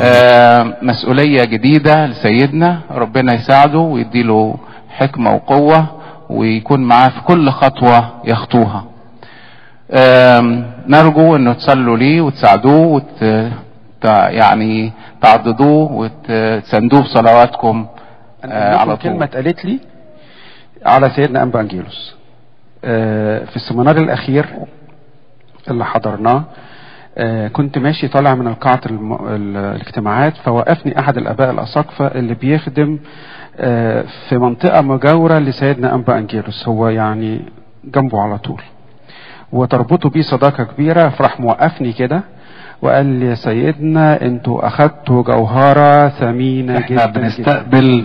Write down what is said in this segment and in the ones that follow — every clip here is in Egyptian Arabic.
آه، مسؤولية جديدة لسيدنا ربنا يساعده ويديله حكمة وقوة ويكون معاه في كل خطوة يخطوها آم، نرجو انه تصلوا ليه وتساعدوه وت... تع- يعني تعضدوه وتساندوه بصلواتكم آه، أنا على على طول كلمة اتقالت لي على سيدنا أنبا أنجيلوس آه، في السيمينار الأخير اللي حضرناه آه، كنت ماشي طالع من القاعة الم... ال- الاجتماعات فوقفني أحد الآباء الأساقفة اللي بيخدم آه، في منطقة مجاورة لسيدنا أنبا أنجيلوس هو يعني جنبه على طول وتربطه بيه صداقة كبيرة فراح موقفني كده وقال لي يا سيدنا انتوا اخدتوا جوهرة ثمينة احنا جدا جدا بنستقبل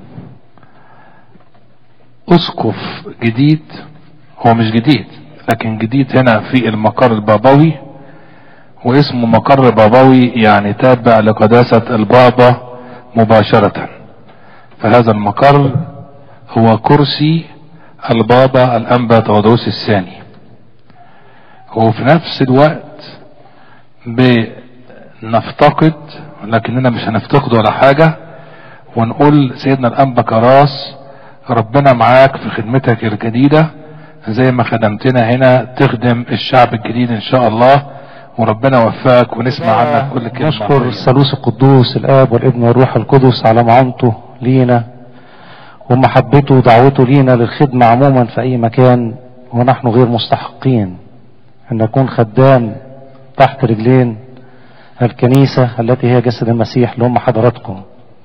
اسقف جديد هو مش جديد لكن جديد هنا في المقر البابوي واسمه مقر بابوي يعني تابع لقداسة البابا مباشرة فهذا المقر هو كرسي البابا الأنبا تودوس الثاني وفي نفس الوقت بنفتقد لكننا مش هنفتقد ولا حاجة ونقول سيدنا الأنبا كراس ربنا معاك في خدمتك الجديدة زي ما خدمتنا هنا تخدم الشعب الجديد ان شاء الله وربنا يوفقك ونسمع عنك كل كلمة نشكر الثالوث القدوس الاب والابن والروح القدس على معونته لينا ومحبته ودعوته لينا للخدمة عموما في اي مكان ونحن غير مستحقين ان نكون خدام تحت رجلين الكنيسة التي هي جسد المسيح اللي هم حضراتكم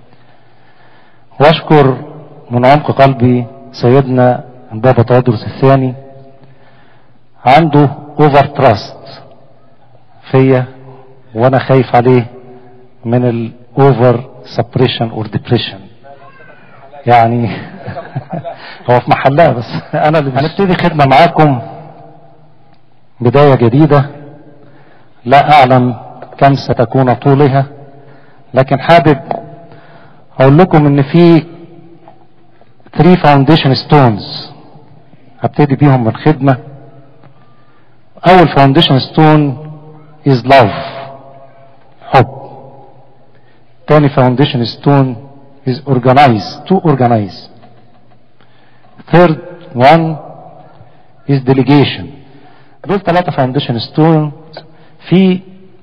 واشكر من عمق قلبي سيدنا البابا تودرس الثاني عنده اوفر تراست فيا وانا خايف عليه من الاوفر سبريشن اور ديبريشن يعني هو في محلها بس انا اللي هنبتدي خدمه معاكم بدايه جديده لا اعلم كم ستكون طولها لكن حابب اقول لكم ان في 3 فاونديشن ستونز هبتدي بيهم من خدمه اول فاونديشن ستون is love حب تاني foundation stone is organize to organize third one is delegation دول ثلاثة foundation stones في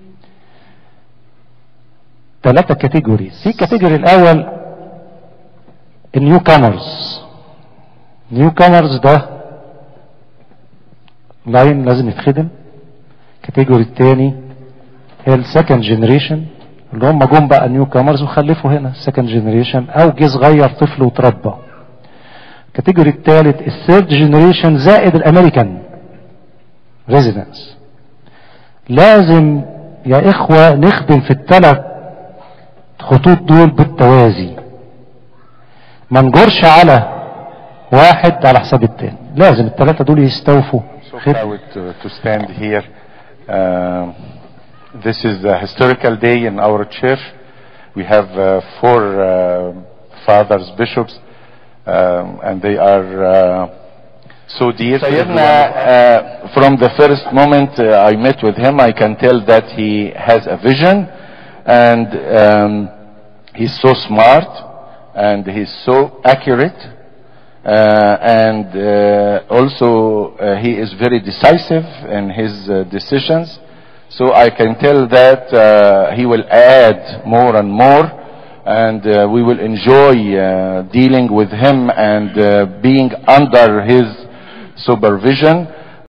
ثلاثة categories في category الأول النيو كامرز نيو كامرز ده لاين لازم يتخدم الكاتيجوري الثاني هي السكند جنريشن اللي هم جم بقى نيو كامرز وخلفوا هنا سكند جنريشن او جه صغير طفل وتربى الكاتيجوري الثالث الثيرد جنريشن زائد الامريكان ريزيدنس لازم يا اخوه نخدم في الثلاث خطوط دول بالتوازي ما نجرش على واحد على حساب التاني لازم الثلاثه دول يستوفوا so خدمة. proud to, to stand here. Uh, this is a historical day in our church. We have uh, four uh, fathers, bishops, um, and they are uh, so dear. to Sayyidina, everyone. uh, from the first moment uh, I met with him, I can tell that he has a vision and um, he's so smart and he's so accurate. Uh, and uh, also uh, he is very decisive in his uh, decisions. So I can tell that uh, he will add more and more and uh, we will enjoy uh, dealing with him and uh, being under his supervision.